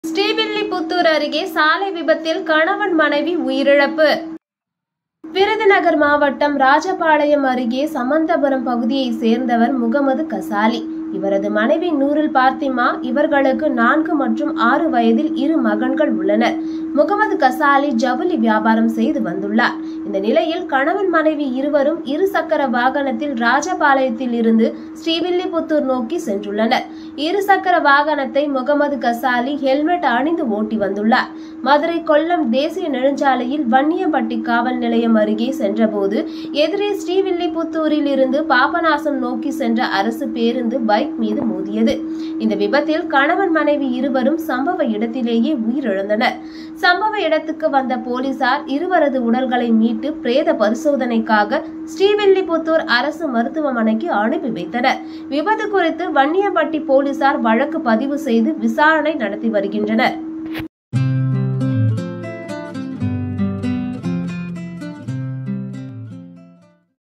ஸ்ரீவில்லிபுத்தூர் அருகே சாலை விபத்தில் கணவன் மனைவி உயிரிழப்பு விருதுநகர் மாவட்டம் ராஜபாளையம் அருகே சமந்தபுரம் பகுதியைச் சேர்ந்தவர் முகமது கசாலி இவரது மனைவி நூருல் பார்த்திமா இவர்களுக்கு நான்கு மற்றும் ஆறு வயதில் இரு மகன்கள் உள்ளனர் முகமது கசாலி ஜவுளி வியாபாரம் செய்து வந்துள்ளார் இந்த நிலையில் கணவன் மனைவி இருவரும் இரு சக்கர வாகனத்தில் ராஜபாளையத்தில் இருந்து ஸ்ரீவில்லிபுத்தூர் நோக்கி சென்றுள்ளனர் இரு சக்கர வாகனத்தை முகமது கசாலி ஹெல்மெட் அணிந்து ஓட்டி வந்துள்ளார் மதுரை கொல்லம் தேசிய நெடுஞ்சாலையில் வன்னியம்பட்டி காவல் நிலையம் அருகே சென்றபோது எதிரே ஸ்ரீவில்லிபுத்தூரில் இருந்து பாபநாசம் நோக்கி சென்ற அரசு பேருந்து பைக் மீது மோதியது இந்த விபத்தில் கணவன் மனைவி இருவரும் சம்பவ இடத்திலேயே உயிரிழந்தனர் சம்பவ இடத்துக்கு வந்த போலீசார் இருவரது உடல்களை மீட்டு பிரேத பரிசோதனைக்காக ஸ்ரீவில்லிபுத்தூர் அரசு மருத்துவமனைக்கு அனுப்பி வைத்தனர் விபத்து குறித்து வன்னியம்பட்டி போலீசார் வழக்கு பதிவு செய்து விசாரணை நடத்தி வருகின்றனர்